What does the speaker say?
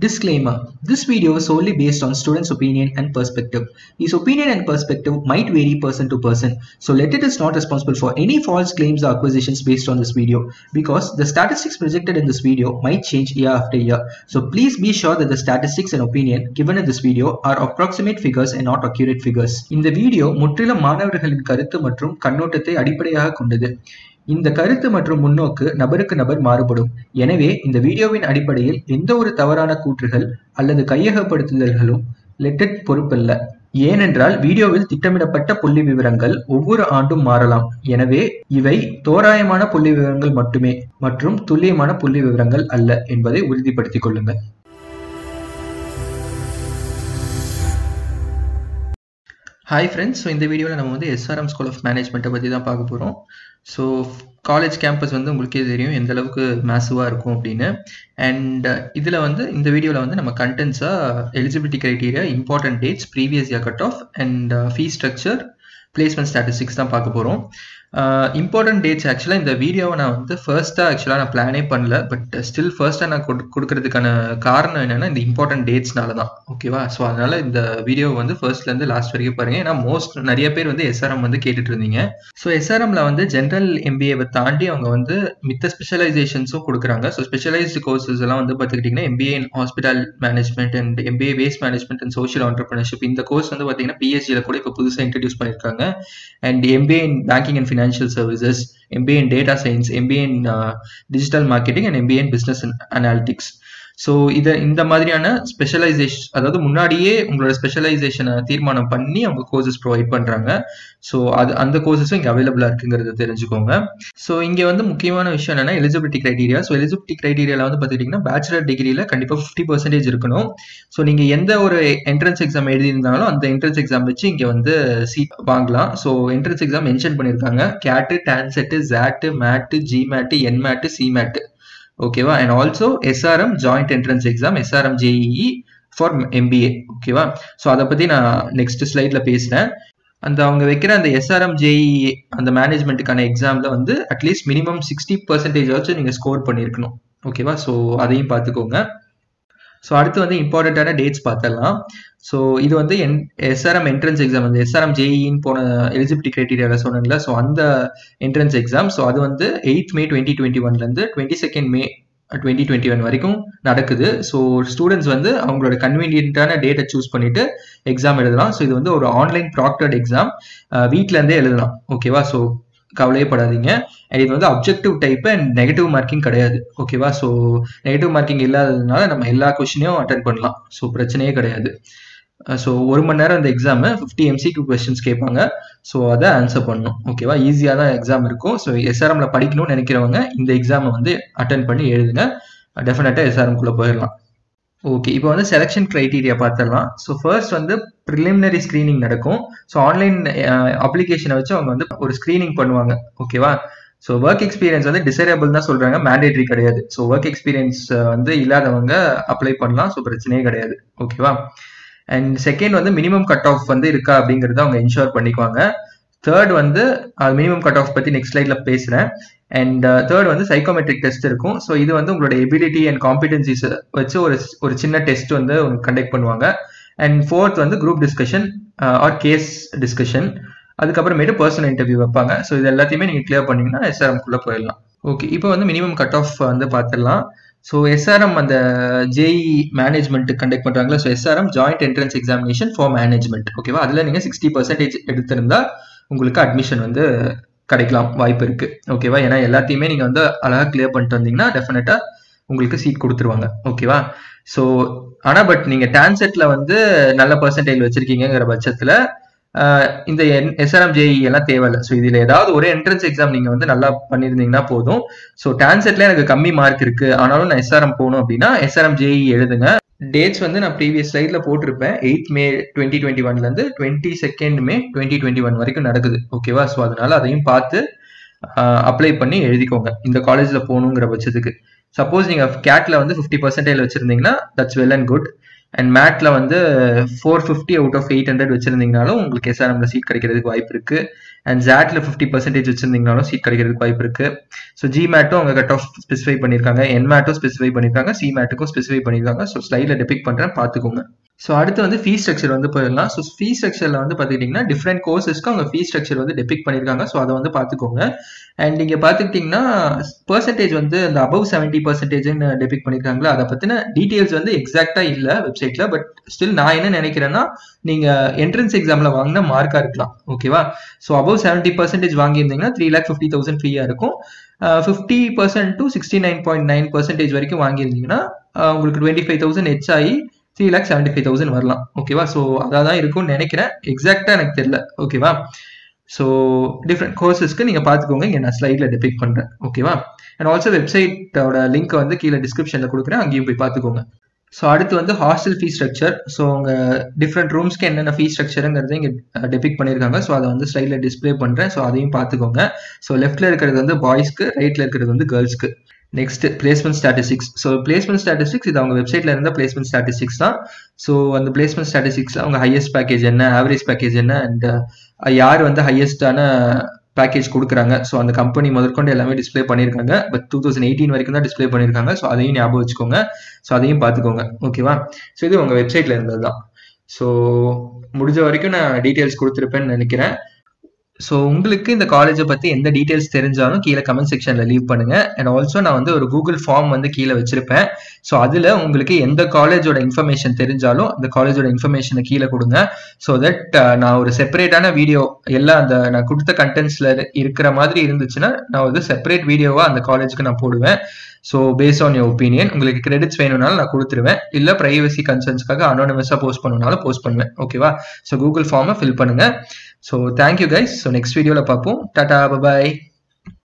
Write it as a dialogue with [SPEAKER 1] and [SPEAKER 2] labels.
[SPEAKER 1] Disclaimer This video is solely based on students' opinion and perspective. His opinion and perspective might vary person to person, so Let is not responsible for any false claims or acquisitions based on this video because the statistics projected in this video might change year after year. So please be sure that the statistics and opinion given in this video are approximate figures and not accurate figures. இந்த video முற்றிலும் மாணவர்களின் கருத்து மற்றும் கண்ணோட்டத்தை அடிப்படையாக கொண்டது இந்த கருத்து மற்றும் முன்னோக்கு நபருக்கு நபர் மாறுபடும் எனவே இந்த வீடியோவின் அடிப்படையில் எந்த ஒரு தவறான கூற்றுகள் அல்லது கையகப்படுத்துதல்களும் லெட்டட் பொறுப்பல்ல ஏனென்றால் வீடியோவில் திட்டமிடப்பட்ட புள்ளி விவரங்கள் ஒவ்வொரு ஆண்டும் மாறலாம் எனவே இவை தோராயமான புள்ளி விவரங்கள் மட்டுமே மற்றும் துல்லியமான புள்ளி விவரங்கள் அல்ல என்பதை உறுதிப்படுத்திக் கொள்ளுங்கள் ஹாய் ஃப்ரெண்ட்ஸ் ஸோ இந்த வீடியோவில் நம்ம வந்து எஸ்ஆர்எம் ஸ்கூல் ஆஃப் மேனேஜ்மெண்ட்டை பற்றி தான் பார்க்க போகிறோம் ஸோ காலேஜ் கேம்பஸ் வந்து உங்களுக்கே தெரியும் எந்த அளவுக்கு மேசிவாக இருக்கும் அப்படின்னு அண்ட் இதில் வந்து இந்த வீடியோவில் வந்து நம்ம கண்டென்ட்ஸாக eligibility criteria important dates previous year cut off and fee structure placement statistics தான் பார்க்க போகிறோம் இம்பார்ட்டன்ட் டேட்ஸ் ஆக்சுவலாக இந்த வீடியோவை நான் வந்து ஃபர்ஸ்ட்டாக ஆக்சுவலாக நான் பிளானே பண்ணல பட் ஸ்டில் ஃபர்ஸ்ட்டாக நான் கொடு கொடுக்கறதுக்கான காரணம் என்னென்னா இந்த இம்பார்ட்டன்ட் டேட்ஸ்னால தான் ஓகேவா ஸோ அதனால் இந்த வீடியோ வந்து ஃபர்ஸ்ட்லேருந்து லாஸ்ட் வரைக்கும் பாருங்கள் ஏன்னா மோஸ்ட் நிறைய பேர் வந்து எஸ்ஆர்எம் வந்து கேட்டுட்டு இருந்தீங்க ஸோ எஸ்ஆர்எம்ல வந்து ஜென்ரல் எம்பிஏவை தாண்டி அவங்க வந்து மித்த ஸ்பெஷலைசேஷன்ஸும் கொடுக்குறாங்க ஸோ ஸ்பெஷலைஸ்டு கோர்சஸ் எல்லாம் வந்து பார்த்துக்கிட்டிங்கன்னா MBA in hospital management and MBA waste management and social entrepreneurship இந்த கோர்ஸ் வந்து பார்த்தீங்கன்னா பிஎஸ்சியில் கூட இப்போ புதுசாக இன்ட்ரடியூஸ் பண்ணியிருக்காங்க and MBA in banking and financial services MBA in data science MBA in digital marketing and MBA in business analytics so இதை இந்த மாதிரியான ஸ்பெஷலைசேஷன் அதாவது முன்னாடியே உங்களோட ஸ்பெஷலைசேஷனை தீர்மானம் பண்ணி அவங்க கோர்சஸ் ப்ரொவைட் பண்ணுறாங்க ஸோ அது அந்த கோர்சஸும் இங்கே அவைலபிளாக இருக்குங்கிறத தெரிஞ்சுக்கோங்க ஸோ இங்கே வந்து முக்கியமான விஷயம் என்னன்னா எலிஜிபிலிட்டி க்ரைட்டீரியா ஸோ எலிஜிபிலிட்டி க்ரைட்டீரியாவில் வந்து பார்த்துக்கிட்டிங்கன்னா பேச்சுலர் டிகிரியில் கண்டிப்பாக ஃபிஃப்டி பர்சன்டேஜ் இருக்கணும் ஸோ நீங்கள் எந்த ஒரு என்ட்ரன்ஸ் எக்ஸாம் எழுதியிருந்தாலும் அந்த என்ட்ரன்ஸ் எக்ஸாம் வச்சு இங்கே வந்து சீட் வாங்கலாம் ஸோ என்ட்ரன்ஸ் எக்ஸாம் மென்ஷன் பண்ணியிருக்காங்க CAT TANCET XAT MAT GMAT NMAT CMAT ஓகேவா and also SRM joint entrance exam SRM JEE for MBA ஓகேவா ஸோ அதை பற்றி நான் நெக்ஸ்ட் ஸ்லைடில் பேசுகிறேன் அந்த அவங்க வைக்கிற அந்த எஸ்ஆர்எம் ஜேஇ அந்த மேனேஜ்மெண்ட்டுக்கான எக்ஸாமில் வந்து அட்லீஸ்ட் மினிமம் சிக்ஸ்டி பர்சன்டேஜ் வச்சு நீங்கள் ஸ்கோர் பண்ணியிருக்கணும் ஓகேவா ஸோ அதையும் பார்த்துக்கோங்க ஸோ அடுத்து வந்து இம்பார்ட்டண்ட்டான டேட்ஸ் பார்த்துடலாம் ஸோ இது வந்து என் எஸ்ஆர்எம் என்ட்ரன்ஸ் எக்ஸாம் வந்து எஸ்ஆர்எம் ஜேஇன்னு போன எலிஜிபிலிட்டி க்ரைட்டீரியாவில் சொன்னீங்களா ஸோ அந்த என்ட்ரன்ஸ் எக்ஸாம் ஸோ அது வந்து எயிட் மே டுவெண்ட்டி டுவெண்ட்டி ஒன்லேருந்து twenty second May twenty twenty one வரைக்கும் நடக்குது ஸோ ஸ்டூடெண்ட்ஸ் வந்து அவங்களோட கன்வீனியன்ட்டான டேட்டை சூஸ் பண்ணிட்டு எக்ஸாம் எழுதலாம் ஸோ இது வந்து ஒரு ஆன்லைன் ப்ராக்டர்ட் எக்ஸாம் வீட்டிலேருந்தே எழுதலாம் ஓகேவா ஸோ கவலையப்படாதீங்க அண்ட் இது வந்து objective type and negative marking கிடையாது ஓகேவா ஸோ நெகட்டிவ் மார்க்கிங் இல்லாததுனால நம்ம எல்லா கொஷினையும் அட்டன் பண்ணலாம் ஸோ பிரச்சனையே கிடையாது ஸோ ஒரு மணி நேரம் இந்த எக்ஸாமு ஃபிஃப்டி எம்சிக்யூ கொஸ்டின்ஸ் கேட்பாங்க ஸோ அதை ஆன்சர் பண்ணணும் ஓகேவா ஈஸியாக தான் எக்ஸாம் இருக்கும் ஸோ எஸ்ஆர்எம்ல படிக்கணும்னு நினைக்கிறவங்க இந்த எக்ஸாமை வந்து அட்டன் பண்ணி எழுதுங்க டெஃபினட்டாக எஸ்ஆர்எம்குள்ளே போயிடலாம் ஓகே இப்போ வந்து செலெக்ஷன் க்ரைட்டீரியா பார்த்துடலாம் ஸோ ஃபர்ஸ்ட் வந்து ப்ரிலிமினரி ஸ்க்ரீனிங் நடக்கும் ஸோ ஆன்லைன் அப்ளிகேஷனை வச்சு அவங்க வந்து ஒரு ஸ்க்ரீனிங் பண்ணுவாங்க ஓகேவா ஸோ ஒர்க் எக்ஸ்பீரியன்ஸ் வந்து டிசைரபிள் தான் சொல்கிறாங்க மேண்டேட்ரி கிடையாது ஸோ ஒர்க் எக்ஸ்பீரியன்ஸ் வந்து இல்லாதவங்க அப்ளை பண்ணலாம் ஸோ பிரச்சனையே கிடையாது ஓகேவா அண்ட் செகண்ட் வந்து மினிமம் கட் ஆஃப் வந்து இருக்கா அப்படிங்கிறத அவங்க என்ஷோர் பண்ணிக்குவாங்க தேர்ட் வந்து மினிமம் கட் ஆஃப் பற்றி நெக்ஸ்ட் ஸ்லைடில் பேசுகிறேன் அண்ட் தேர்ட் வந்து சைக்கோமெட்ரிக் டெஸ்ட் இருக்கும் ஸோ இது வந்து உங்களோட எபிலிட்டி அண்ட் காம்பிடன்சிஸ் வச்சு ஒரு ஒரு சின்ன டெஸ்ட் வந்து கண்டக்ட் பண்ணுவாங்க அண்ட் ஃபோர்த் வந்து group discussion or case discussion அதுக்கப்புறமேட்டு பர்சனல் இன்டர்வியூ வைப்பாங்க ஸோ இது எல்லாத்தையுமே நீங்கள் கிளியர் பண்ணிங்கன்னா எஸ்ஆர்எம்குள்ளே போயிடலாம் ஓகே இப்போ வந்து மினிமம் கட் ஆஃப் வந்து பார்த்துடலாம் ஸோ எஸ்ஆர்எம் அந்த ஜேஇ மேனேஜ்மெண்ட் கண்டக்ட் பண்ணுறாங்களா so SRM joint entrance examination for management ஓகேவா அதில் நீங்கள் சிக்ஸ்டி பர்சன்டேஜ் எடுத்திருந்தா உங்களுக்கு அட்மிஷன் வந்து கிடைக்கலாம் வாய்ப்பு இருக்கு ஓகேவா ஏன்னா எல்லாத்தையுமே நீங்க வந்து அழகா கிளியர் பண்ணிட்டு வந்தீங்கன்னா டெஃபினட்டா உங்களுக்கு சீட் கொடுத்துருவாங்க ஓகேவா ஸோ ஆனா பட் நீங்க டான்செட்ல வந்து நல்ல பர்சன்டேஜ் வச்சிருக்கீங்கிற பட்சத்துல இந்த எஸ்ஆர்எம் ஜேஇ எல்லாம் தேவையில்லை ஸோ இதுல ஏதாவது ஒரு என்ட்ரன்ஸ் எக்ஸாம் நீங்க வந்து நல்லா பண்ணியிருந்தீங்கன்னா போதும் ஸோ டான்செட்ல எனக்கு கம்மி மார்க் இருக்கு ஆனாலும் நான் எஸ்ஆர்எம் போகணும் அப்படின்னா எஸ்ஆர்எம் ஜேஇ எழுதுங்க டேட்ஸ் வந்து நான் ப்ரீவியஸ் ஸ்லைடில் போட்டிருப்பேன் எயிட் மே டுவெண்ட்டி டுவெண்ட்டி ஒன்லேருந்து twenty second May twenty twenty one வரைக்கும் நடக்குது ஓகேவா ஸோ அதனால அதையும் பார்த்து அப்ளை பண்ணி எழுதிக்கோங்க இந்த காலேஜில் போகணுங்கிற பட்சத்துக்கு சப்போஸ் நீங்கள் கேட்டில் வந்து ஃபிஃப்டி பர்சன்டேஜ் வச்சுருந்தீங்கன்னா that's well and good and மேட்ல வந்து four fifty out of eight hundred வச்சிருந்தீங்கனாலும் உங்களுக்கு எஸ்ஆர்எம்ல சீட் கிடைக்கிறதுக்கு வாய்ப்பு இருக்கு அண்ட் ஜாட்ல ஃபிஃப்டி பர்சன்டேஜ் வச்சிருந்தீங்கனாலும் சீட் கிடைக்கிறதுக்கு வாய்ப்பு இருக்கு ஸோ ஜி மேட்டும் அவங்க கட் ஆஃப் ஸ்பெசிஃபை பண்ணியிருக்காங்க என் மேட்டும் ஸ்பெசிஃபை பண்ணியிருக்காங்க சி மேட்டுக்கும் ஸ்பெசிஃபை பண்ணியிருக்காங்க ஸோ ஸ்லைடில் டெபிக் பண்ணுறேன் பார்த்துக்கோங்க ஸோ அடுத்து வந்து ஃபீஸ் ஸ்ட்ரக்சர் வந்து போயிடலாம் ஸோ ஃபீஸ் ஸ்ட்ரக்சரில் வந்து பார்த்துக்கிட்டிங்கன்னா டிஃப்ரெண்ட் கோர்சஸ்க்கு அவங்க ஃபீஸ் ஸ்ட்ரக்சர் வந்து டெபிக் பண்ணியிருக்காங்க ஸோ அதை வந்து பார்த்துக்கோங்க அண்ட் நீங்கள் பார்த்துக்கிட்டிங்கன்னா பர்சன்டேஜ் வந்து அந்த அபவ் செவன்ட்டி பர்சன்டேஜ்னு டெபிக் பண்ணியிருக்காங்களா அதை பற்றின டீட்டெயில்ஸ் வந்து எக்ஸாக்டாக இல்லை வெப்சைட்டில் பட் ஸ்டில் நான் என்ன நினைக்கிறேன்னா நீங்கள் என்ட்ரன்ஸ் எக்ஸாமில் வாங்கின மார்க்காக இருக்கலாம் ஓகேவா ஸோ அபவ் செவன்ட்டி பர்சன்டேஜ் வாங்கியிருந்தீங்கன்னா த்ரீ லேக் ஃபிஃப்டி தௌசண்ட் ஃப்ரீயாக இருக்கும் fifty percent to sixty nine point nine percentage வரைக்கும் வாங்கியிருந்தீங்கன்னா உங்களுக்கு டுவெண்ட்டி ஃபைவ் தௌசண்ட் ஹெச் ஆகி three lakh seventy five thousand வரலாம் ஓகேவா ஸோ அதான் தான் இருக்கும்னு நினைக்கிறேன் எக்ஸாக்டாக எனக்கு தெரியல ஓகேவா ஸோ டிஃப்ரெண்ட் கோர்சஸ்க்கு நீங்கள் பார்த்துக்கோங்க இங்கே நான் ஸ்லைடில் டெபிக் பண்ணுறேன் ஓகேவா அண்ட் ஆல்சோ வெப்சைட்டோட லிங்க் வந்து கீழே டிஸ்கிரிப்ஷனில் கொடுக்குறேன் அங்கேயும் போய் பார்த்துக்கோங்க ஸோ அடுத்து வந்து ஹாஸ்டல் ஃபீஸ் ஸ்ட்ரக்சர் ஸோ உங்கள் டிஃப்ரெண்ட் ரூம்ஸ்க்கு என்னென்ன ஃபீஸ் ஸ்ட்ரக்சருங்கிறத இங்கே டெபிக் பண்ணியிருக்காங்க ஸோ அதை வந்து ஸ்லைடில் டிஸ்பிளே பண்ணுறேன் ஸோ அதையும் பார்த்துக்கோங்க ஸோ லெஃப்ட்டில் இருக்கிறது வந்து பாய்ஸ்க்கு ரைட்டில் இருக்கிறது வந்து கேர்ள்ஸ்க்கு next placement statistics so placement statistics இது அவங்க வெப்சைட்ல இருந்த பிளேஸ்மெண்ட் ஸ்டாட்டிஸ்டிக்ஸ் தான் ஸோ அந்த பிளேஸ்மெண்ட் ஸ்டாட்டிஸ்டிக்ஸ்ல அவங்க ஹையஸ்ட் பேக்கேஜ் என்ன ஆவரேஜ் பேக்கேஜ் என்ன அண்ட் யார் வந்து ஹையஸ்டான பேக்கேஜ் கொடுக்குறாங்க ஸோ அந்த கம்பெனி முதற்கொண்டு எல்லாமே டிஸ்பிளே பண்ணியிருக்காங்க பட் டூ தௌசண்ட் எயிட்டீன் வரைக்கும் தான் டிஸ்பிளே பண்ணியிருக்காங்க ஸோ அதையும் ஞாபகம் வச்சுக்கோங்க ஸோ அதையும் பார்த்துக்கோங்க ஓகேவா ஸோ இது உங்கள் வெப்சைட்ல இருந்தது தான் ஸோ முடிஞ்ச வரைக்கும் நான் டீட்டெயில்ஸ் கொடுத்துருப்பேன்னு நினைக்கிறேன் ஸோ உங்களுக்கு இந்த காலேஜை பற்றி எந்த டீட்டெயில்ஸ் தெரிஞ்சாலும் கீழே கமெண்ட் செக்ஷனில் லீவ் பண்ணுங்க அண்ட் ஆல்சோ நான் வந்து ஒரு கூகுள் ஃபார்ம் வந்து கீழே வச்சிருப்பேன் ஸோ அதில் உங்களுக்கு எந்த காலேஜோட இன்ஃபர்மேஷன் தெரிஞ்சாலும் அந்த காலேஜோட இன்ஃபர்மேஷனை கீழே கொடுங்க ஸோ தட் நான் ஒரு செப்பரேட்டான வீடியோ எல்லாம் அந்த நான் கொடுத்த கண்டென்ட்ஸில் இருக்கிற மாதிரி இருந்துச்சுன்னா நான் வந்து செப்பரேட் வீடியோவாக அந்த காலேஜுக்கு நான் போடுவேன் so base on your opinion உங்களுக்கு கிரெடிட்ஸ் வேணும்னாலும் நான் கொடுத்துருவேன் இல்லை ப்ரைவசி கன்சர்ன்ஸ்க்காக அனானமஸாக போஸ்ட் பண்ணணும்னாலும் போஸ்ட் பண்ணுவேன் ஓகேவா ஸோ கூகுள் ஃபார்மை ஃபில் பண்ணுங்க so thank you guys so next வீடியோவில் பார்ப்போம் டாடா பபாய்